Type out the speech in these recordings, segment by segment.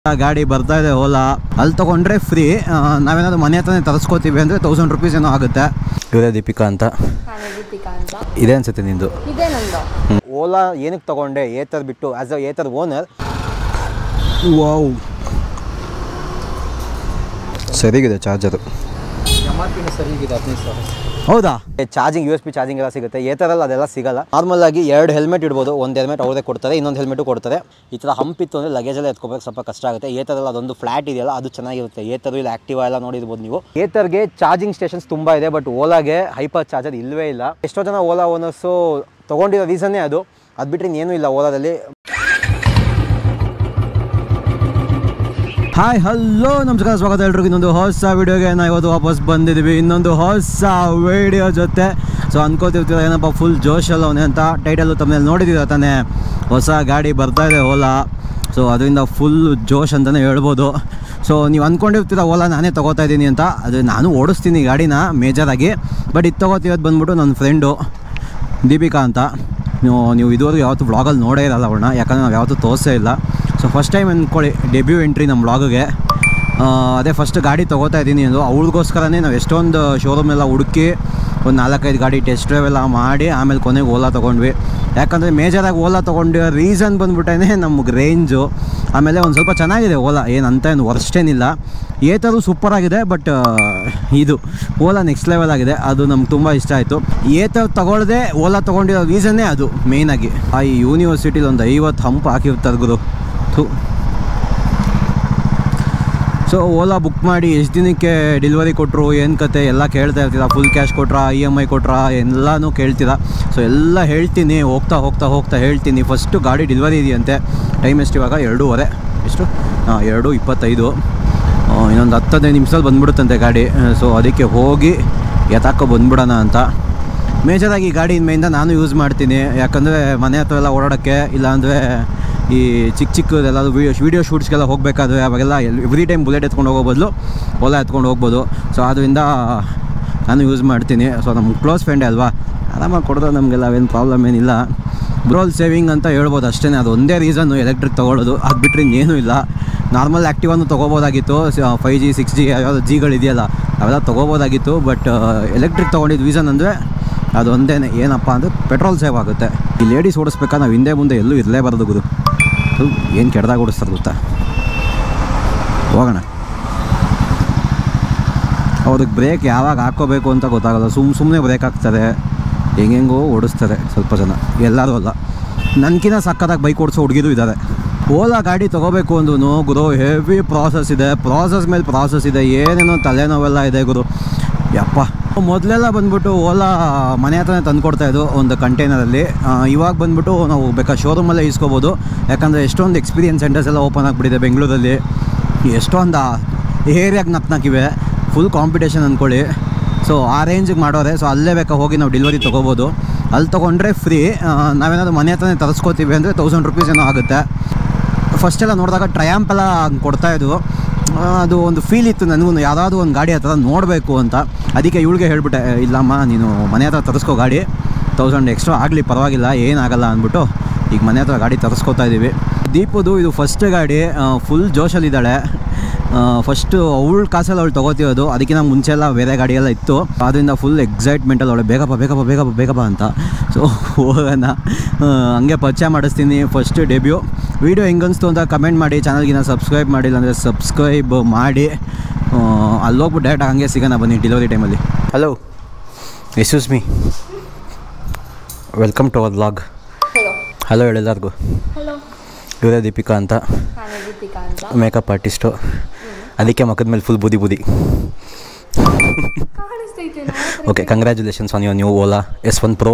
ಗಾಡಿ ಬರ್ತಾ ಇದೆ ಓಲಾ ಅಲ್ಲಿ ತಗೊಂಡ್ರೆ ಫ್ರೀ ನಾವೇನಾದ್ರು ಮನೆ ಹತ್ರನೇ ತರಿಸ್ಕೋತೀವಿ ಅಂದರೆ ತೌಸಂಡ್ ರುಪೀಸ್ ಏನೋ ಆಗುತ್ತೆ ಇವರೇ ದೀಪಿಕಾ ಅಂತ ನಾನು ದೀಪಿಕಾ ಅಂತ ಇದೆ ಅನ್ಸುತ್ತೆ ನಿಂದು ಇದೇ ನಂದು ಓಲಾ ಏನಕ್ಕೆ ತಗೊಂಡೆ ಏತರ್ ಬಿಟ್ಟು as a Ather owner wow ಸರಿಗಿದೆ ಚಾರ್ಜರು ಹೌದಾ charging U S P charging ಎಲ್ಲ ಸಿಗುತ್ತೆ ಏತರಲ್ಲಿ ಅದೆಲ್ಲ ಸಿಗಲ್ಲ ನಾರ್ಮಲ್ ಆಗಿ ಎರಡು ಹೆಲ್ಮೆಟ್ ಇಡ್ಬೋದು ಒಂದು ಹೆಲ್ಮೆಟ್ ಅವ್ರದೇ ಕೊಡ್ತಾರೆ ಇನ್ನೊಂದು ಹೆಲ್ಮೆಟು ಕೊಡ್ತಾರೆ ಈ ಥರ ಹಂಪ್ ಇತ್ತು ಅಂದರೆ ಲಗೇಜ್ ಎಲ್ಲ ಎತ್ಕೋಬೇಕು ಸ್ವಲ್ಪ ಕಷ್ಟ ಆಗುತ್ತೆ ಏತರಲ್ಲಿ ಅದೊಂದು ಫ್ಲಾಟ್ ಇದೆಯಲ್ಲ ಅದು ಚೆನ್ನಾಗಿರುತ್ತೆ ಏತರು ಇಲ್ಲ ಆಕ್ಟಿವಾ ಎಲ್ಲ ನೋಡಿರ್ಬೋದು ನೀವು ಏತರ್ಗೆ ಚಾರ್ಜಿಂಗ್ ಸ್ಟೇಷನ್ಸ್ ತುಂಬ ಇದೆ ಬಟ್ ಓಲಾಗೆ ಹೈಪರ್ ಚಾರ್ಜರ್ ಇಲ್ಲವೇ ಇಲ್ಲ ಎಷ್ಟೋ ಜನ ಓಲಾ ಓನರ್ಸು ತೊಗೊಂಡಿರೋ ರೀಸನ್ನೇ ಅದು ಅದು ಬಿಟ್ಟರೆ ಇನ್ನೇನೂ ಇಲ್ಲ ಓಲಾದಲ್ಲಿ ಹಾಯ್ ಹಲೋ ನಮಸ್ಕಾರ ಸ್ವಾಗತ ಎಲ್ರಿಗೂ ಇನ್ನೊಂದು ಹೊಸ ವಿಡಿಯೋಗೆ ನಾವು ಇವತ್ತು ವಾಪಸ್ ಬಂದಿದ್ದೀವಿ ಇನ್ನೊಂದು ಹೊಸ ವಿಡಿಯೋ ಜೊತೆ ಸೊ ಅನ್ಕೋತಿರ್ತೀರ ಏನಪ್ಪ ಫುಲ್ ಜೋಶಲ್ಲಿ ಅವನೇ ಅಂತ ಟೈಟಲ್ಲು ತಮ್ಮಲ್ಲಿ ನೋಡಿದ್ದೀರ ತಾನೇ ಹೊಸ ಗಾಡಿ ಬರ್ತಾ ಇದೆ ಓಲಾ ಸೊ ಅದರಿಂದ ಫುಲ್ ಜೋಶ್ ಅಂತಲೇ ಹೇಳ್ಬೋದು ಸೊ ನೀವು ಅಂದ್ಕೊಂಡಿರ್ತೀರ ಓಲಾ ನಾನೇ ತೊಗೋತಾ ಇದ್ದೀನಿ ಅಂತ ಅದು ನಾನು ಓಡಿಸ್ತೀನಿ ಗಾಡಿನ ಮೇಜರಾಗಿ ಬಟ್ ಇದು ತೊಗೋತಿರೋದು ಬಂದ್ಬಿಟ್ಟು ನನ್ನ ಫ್ರೆಂಡು ದೀಪಿಕಾ ಅಂತ ನೀವು ನೀವು ಇದುವರೆಗೂ ಯಾವತ್ತೂ ವ್ಲಾಗಲ್ಲಿ ನೋಡೇ ಇರಲ್ಲ ಅವಳನ್ನ ಯಾಕಂದರೆ ನಾವು ಯಾವತ್ತೂ ತೋರಿಸೇ ಇಲ್ಲ ಸೊ ಫಸ್ಟ್ ಟೈಮ್ ಅಂದ್ಕೊಳ್ಳಿ ಡೆಬ್ಯೂ ಎಂಟ್ರಿ ನಮ್ಮ ವ್ಲಾಗ್ಗೆ ಅದೇ ಫಸ್ಟ್ ಗಾಡಿ ತೊಗೋತಾ ಇದ್ದೀನಿ ಅದು ಅವಳಿಗೋಸ್ಕರನೇ ನಾವು ಎಷ್ಟೊಂದು ಶೋರೂಮ್ ಎಲ್ಲ ಹುಡುಕಿ ಒಂದು ನಾಲ್ಕೈದು ಗಾಡಿ ಟೆಸ್ಟ್ ಡ್ರೈವ್ ಎಲ್ಲ ಮಾಡಿ ಆಮೇಲೆ ಕೊನೆಗೆ ಓಲಾ ತೊಗೊಂಡ್ವಿ ಯಾಕಂದರೆ ಮೇಜರಾಗಿ ಓಲಾ ತೊಗೊಂಡಿರೋ ರೀಸನ್ ಬಂದ್ಬಿಟ್ಟೇ ನಮಗೆ ರೇಂಜು ಆಮೇಲೆ ಒಂದು ಸ್ವಲ್ಪ ಚೆನ್ನಾಗಿದೆ ಓಲಾ ಏನಂತ ಏನು ವರ್ಸ್ಟ್ ಏನಿಲ್ಲ ಏತರು ಸೂಪರ್ ಆಗಿದೆ ಬಟ್ ಇದು ಓಲಾ ನೆಕ್ಸ್ಟ್ ಲೆವೆಲ್ ಆಗಿದೆ ಅದು ನಮ್ಗೆ ತುಂಬ ಇಷ್ಟ ಆಯಿತು ಏತರ್ ತಗೊಳ್ಳದೆ ಓಲಾ ತೊಗೊಂಡಿರೋ ರೀಸನ್ನೇ ಅದು ಮೇಯ್ನಾಗಿ ಆ ಈ ಯೂನಿವರ್ಸಿಟಿಲಿ ಒಂದು ಐವತ್ತು ಹಂಪ್ ಹಾಕಿರ್ತಾರೆ ಗುರು ಥು ಸೊ ಓಲಾ ಬುಕ್ ಮಾಡಿ ಎಷ್ಟು ದಿನಕ್ಕೆ ಡೆಲಿವರಿ ಕೊಟ್ಟರು ಏನು ಕತೆ ಎಲ್ಲ ಕೇಳ್ತಾ ಇರ್ತೀರಾ ಫುಲ್ ಕ್ಯಾಶ್ ಕೊಟ್ರಾ ಇ ಎಮ್ ಐ ಕೊಟ್ರಾ ಎಲ್ಲನೂ ಕೇಳ್ತೀರಾ ಸೊ ಎಲ್ಲ ಹೇಳ್ತೀನಿ ಹೋಗ್ತಾ ಹೋಗ್ತಾ ಹೋಗ್ತಾ ಹೇಳ್ತೀನಿ ಫಸ್ಟು ಗಾಡಿ ಡೆಲಿವರಿ ಇದೆಯಂತೆ ಟೈಮ್ ಎಷ್ಟು ಇವಾಗ ಎರಡೂವರೆ ಎಷ್ಟು ಹಾಂ ಎರಡು ಇಪ್ಪತ್ತೈದು ಆ, ಇನ್ನೊಂದು ಹತ್ತು ಹದಿನೈದು ನಿಮಿಷದಲ್ಲಿ ಬಂದ್ಬಿಡುತ್ತಂತೆ ಗಾಡಿ ಸೊ ಅದಕ್ಕೆ ಹೋಗಿ ಎತ್ತಾಕೋ ಬಂದ್ಬಿಡೋಣ ಅಂತ ಮೇಜರಾಗಿ ಈ ಗಾಡಿ ಇನ್ಮೇಲಿಂದ ನಾನು ಯೂಸ್ ಮಾಡ್ತೀನಿ ಯಾಕಂದರೆ ಮನೆ ಹತ್ರ ಎಲ್ಲ ಓಡಾಡೋಕ್ಕೆ ಇಲ್ಲಾಂದರೆ ಈ ಚಿಕ್ಕ ಚಿಕ್ಕದೆಲ್ಲ ವೀಡಿಯೋ ವೀಡಿಯೋ ಶೂಟ್ಸ್ಗೆಲ್ಲ ಹೋಗಬೇಕಾದ್ರೆ ಅವಾಗೆಲ್ಲ ಎವ್ರಿ ಟೈಮ್ ಬುಲೆಟ್ ಎತ್ಕೊಂಡು ಹೋಗೋ ಬದಲು ಓಲಾ ಎತ್ಕೊಂಡು ಹೋಗ್ಬೋದು ಸೊ ಅದರಿಂದ ನಾನು ಯೂಸ್ ಮಾಡ್ತೀನಿ ಸೊ ನಮ್ಮ ಕ್ಲೋಸ್ ಫ್ರೆಂಡೇ ಅಲ್ವಾ ಆರಾಮಾಗಿ ಕೊಡೋದು ನಮಗೆಲ್ಲ ಅವೇನು ಪ್ರಾಬ್ಲಮ್ ಏನಿಲ್ಲ ಬ್ರೋಲ್ ಸೇವಿಂಗ್ ಅಂತ ಹೇಳ್ಬೋದು ಅಷ್ಟೇ ಅದು ಒಂದೇ ರೀಸನ್ನು ಎಲೆಕ್ಟ್ರಿಕ್ ತೊಗೊಳ್ಳೋದು ಅದು ಬಿಟ್ಟರೆ ಇನ್ನೇನೂ ಇಲ್ಲ ನಾರ್ಮಲ್ ಆ್ಯಕ್ಟಿವನ್ನು ತೊಗೋಬೋದಾಗಿತ್ತು ಫೈ ಜಿ ಸಿಕ್ಸ್ ಜಿ ಯಾವ್ಯಾವುದು ಜಿಗಳಿದೆಯಲ್ಲ ಅವೆಲ್ಲ ತೊಗೋಬೋದಾಗಿತ್ತು ಬಟ್ ಎಲೆಕ್ಟ್ರಿಕ್ ತೊಗೊಂಡಿದ್ದು ರೀಸನ್ ಅಂದರೆ ಅದು ಒಂದೇ ಏನಪ್ಪ ಅಂದರೆ ಪೆಟ್ರೋಲ್ ಸೇವ್ ಆಗುತ್ತೆ ಈ ಲೇಡೀಸ್ ಓಡಿಸ್ಬೇಕಾದ್ರೆ ನಾವು ಹಿಂದೆ ಮುಂದೆ ಎಲ್ಲೂ ಇರಲೇಬಾರ್ದು ಗುರು ಏನು ಕೆಡ್ದಾಗ ಓಡಿಸ್ತಾರೆ ಗೊತ್ತಾ ಹೋಗೋಣ ಅವ್ರಿಗೆ ಬ್ರೇಕ್ ಯಾವಾಗ ಹಾಕ್ಕೋಬೇಕು ಅಂತ ಗೊತ್ತಾಗಲ್ಲ ಸುಮ್ಮ ಸುಮ್ಮನೆ ಬ್ರೇಕ್ ಹಾಕ್ತಾರೆ ಹೆಂಗೆಂಗೋ ಓಡಿಸ್ತಾರೆ ಸ್ವಲ್ಪ ಜನ ಎಲ್ಲರೂ ಅಲ್ಲ ನನಗಿನ್ನ ಸಕ್ಕತ್ತಾಗಿ ಬೈಕ್ ಓಡಿಸೋ ಹುಡುಗಿರು ಇದ್ದಾರೆ ಓಲಾ ಗಾಡಿ ತೊಗೋಬೇಕು ಅಂದ್ರೂ ಗುರು ಹೆವಿ ಪ್ರಾಸೆಸ್ ಇದೆ ಪ್ರಾಸೆಸ್ ಮೇಲೆ ಪ್ರಾಸೆಸ್ ಇದೆ ಏನೇನೋ ತಲೆನೋವೆಲ್ಲ ಇದೆ ಗುರು ಯಪ್ಪ ಮೊದಲೆಲ್ಲ ಬಂದ್ಬಿಟ್ಟು ಓಲಾ ಮನೆ ಹತ್ರನೇ ತಂದುಕೊಡ್ತಾ ಇದ್ದು ಒಂದು ಕಂಟೈನರಲ್ಲಿ ಇವಾಗ ಬಂದ್ಬಿಟ್ಟು ನಾವು ಬೇಕಾ ಶೋರೂಮಲ್ಲೇ ಇಸ್ಕೋಬೋದು ಯಾಕಂದರೆ ಎಷ್ಟೊಂದು ಎಕ್ಸ್ಪೀರಿಯನ್ಸ್ ಸೆಂಟರ್ಸ್ ಎಲ್ಲ ಓಪನ್ ಆಗಿಬಿಟ್ಟಿದೆ ಬೆಂಗಳೂರಲ್ಲಿ ಎಷ್ಟೊಂದು ಏರಿಯಾಗೆ ನಕ್ನಾಕಿವೆ ಫುಲ್ ಕಾಂಪಿಟೇಷನ್ ಅಂದ್ಕೊಳ್ಳಿ ಸೊ ಆ ರೇಂಜಿಗೆ ಮಾಡೋರೆ ಸೊ ಅಲ್ಲೇ ಬೇಕಾ ಹೋಗಿ ನಾವು ಡೆಲಿವರಿ ತೊಗೋಬೋದು ಅಲ್ಲಿ ತೊಗೊಂಡ್ರೆ ಫ್ರೀ ನಾವೇನಾದ್ರು ಮನೆ ಹತ್ರನೇ ತರಿಸ್ಕೋತೀವಿ ಅಂದರೆ ತೌಸಂಡ್ ರುಪೀಸ್ ಏನೋ ಆಗುತ್ತೆ ಫಸ್ಟ್ ಎಲ್ಲ ನೋಡಿದಾಗ ಟ್ರಯಾಂಪ್ ಎಲ್ಲ ಹಂಗೆ ಕೊಡ್ತಾಯಿದ್ರು ಅದು ಒಂದು ಫೀಲ್ ಇತ್ತು ನನಗೂ ಯಾವುದಾದ್ರು ಒಂದು ಗಾಡಿ ಹತ್ರ ನೋಡಬೇಕು ಅಂತ ಅದಕ್ಕೆ ಇವಳಿಗೆ ಹೇಳ್ಬಿಟ್ಟೆ ಇಲ್ಲಮ್ಮ ನೀನು ಮನೆ ಹತ್ರ ತರಿಸ್ಕೋ ಗಾಡಿ ತೌಸಂಡ್ ಎಕ್ಸ್ಟ್ರಾ ಆಗಲಿ ಪರವಾಗಿಲ್ಲ ಏನಾಗಲ್ಲ ಅಂದ್ಬಿಟ್ಟು ಈಗ ಮನೆ ಹತ್ರ ಗಾಡಿ ತರಿಸ್ಕೋತಾ ಇದ್ದೀವಿ ದೀಪದು ಇದು ಫಸ್ಟ್ ಗಾಡಿ ಫುಲ್ ಜೋಶಲ್ಲಿದ್ದಾಳೆ ಫಸ್ಟು ಅವಳ ಕಾಸಲ್ಲಿ ಅವಳು ತೊಗೋತಿರೋದು ಅದಕ್ಕಿಂತ ಮುಂಚೆ ಎಲ್ಲ ಬೇರೆ ಗಾಡಿ ಎಲ್ಲ ಇತ್ತು ಅದರಿಂದ ಫುಲ್ ಎಕ್ಸೈಟ್ಮೆಂಟಲ್ಲಿ ಅವಳೆ ಬೇಗಪ್ಪ ಬೇಗಪ್ಪ ಬೇಗಪ್ಪ ಬೇಗಪ್ಪ ಅಂತ ಸೊ ಹೋಗೋಣ ಆ, ಹಂಗೆ ಪರಿಚಯ ಮಾಡಿಸ್ತೀನಿ ಫಸ್ಟ್ ಡೆಬ್ಯೂ ವೀಡಿಯೋ ಹೆಂಗನ್ಸ್ತು ಅಂತ ಕಮೆಂಟ್ ಮಾಡಿ ಚಾನಲ್ಗಿನ ಸಬ್ಸ್ಕ್ರೈಬ್ ಮಾಡಿಲ್ಲ ಅಂದರೆ ಸಬ್ಸ್ಕ್ರೈಬ್ ಮಾಡಿ ಆ, ಅಲ್ಲಿ ಹೋಗ್ಬಿಟ್ಟು ಡೈರೆಕ್ಟ್ ಹಂಗೆ ಸಿಗೋಣ ಬನ್ನಿ ಡೆಲಿವರಿ ಟೈಮಲ್ಲಿ ಹಲೋ ಎಸ್ಯೂಸ್ me welcome to our vlog hello hello ಎಲ್ಲರಿಗೂ ಹಲೋ ಇವರೇ ದೀಪಿಕಾ ಅಂತ ನಾನು ದೀಪಿಕಾ ಅಂತ ಮೇಕಪ್ ಆರ್ಟಿಸ್ಟು ಅದಕ್ಕೆ ಮಕ್ಕದ ಮೇಲೆ ಫುಲ್ ಬುದಿ ಬುದಿ ಕಾಣಿಸ್ತೈತೆ okay congratulations on your new Ola S one pro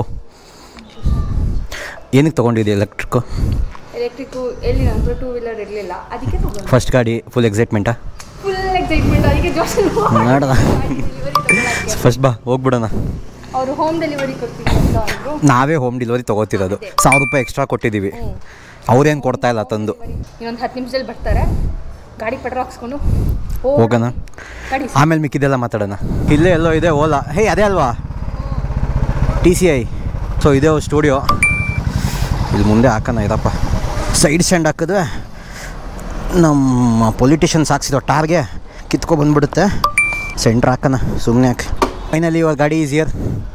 ಏನಕ್ಕೆ ತೊಗೊಂಡಿದ್ದೆ ಎಲೆಕ್ಟ್ರಿಕ್ಕು ಎಲೆಕ್ಟ್ರಿಕ್ಕು ಎಲ್ಲಿ ನಂತರ ಟೂ ವೀಲರ್ ಇರಲಿಲ್ಲ ಅದಕ್ಕೆ ತಗೊಂಡು ಫಸ್ಟ್ ಗಾಡಿ ಫುಲ್ ಎಕ್ಸೈಟ್ಮೆಂಟಾ ಫುಲ್ ಎಕ್ಸೈಟ್ಮೆಂಟ್ ಅದಕ್ಕೆ ಜೋಶ್ ನೋಡೋಣ ಫಸ್ಟ್ ಬಾ ಹೋಗ್ಬಿಡೋಣ ಅವರು ಹೋಮ್ ಡೆಲಿವರಿ ಕೊಡ್ತೀನಿ ಅಂತ ಅಂದರು ನಾವೇ ಹೋಮ್ ಡೆಲಿವರಿ ತೊಗೋತಿರೋದು ಸಾವಿರ ರೂಪಾಯಿ ಎಕ್ಸ್ಟ್ರಾ ಕೊಟ್ಟಿದ್ದೀವಿ ಅವ್ರೇನು ಕೊಡ್ತಾ ಇಲ್ಲ ತಂದು ಇನ್ನೊಂದು ಹತ್ತು ನಿಮಿಷದಲ್ಲಿ ಬರ್ತಾರೆ ಗಾಡಿ ಪೆಟ್ರೋಲ್ ಹಾಕ್ಸ್ಕೊಂಡು ಹೋಗೋಣ ಗಾಡಿ ಆಮೇಲೆ ಮಿಕ್ಕಿದೆಲ್ಲ ಮಾತಾಡೋಣ ಇಲ್ಲೇ ಎಲ್ಲೋ ಇದೆ ಓಲಾ ಹೇ ಅದೇ ಅಲ್ವಾ ಟಿ ಸಿ ಐ ಸೊ ಇದೆ ಸ್ಟುಡಿಯೋ ಇಲ್ಲಿ ಮುಂದೆ ಹಾಕೋಣ ಇರಪ್ಪ ಸೈಡ್ ಸ್ಟ್ಯಾಂಡ್ ಹಾಕಿದ್ರೆ ನಮ್ಮ ಪೊಲಿಟಿಷಿಯನ್ಸ್ ಹಾಕ್ಸಿರೋ ಟಾರ್ಗೆ ಕಿತ್ಕೊ ಬಂದ್ಬಿಡುತ್ತೆ ಸೆಂಟ್ರ್ ಹಾಕೋಣ ಸುಮ್ಮನೆ ಯಾಕೆ ಫೈನಲಿ ಇವಾಗ ಗಾಡಿ ಈಸಿಯರ್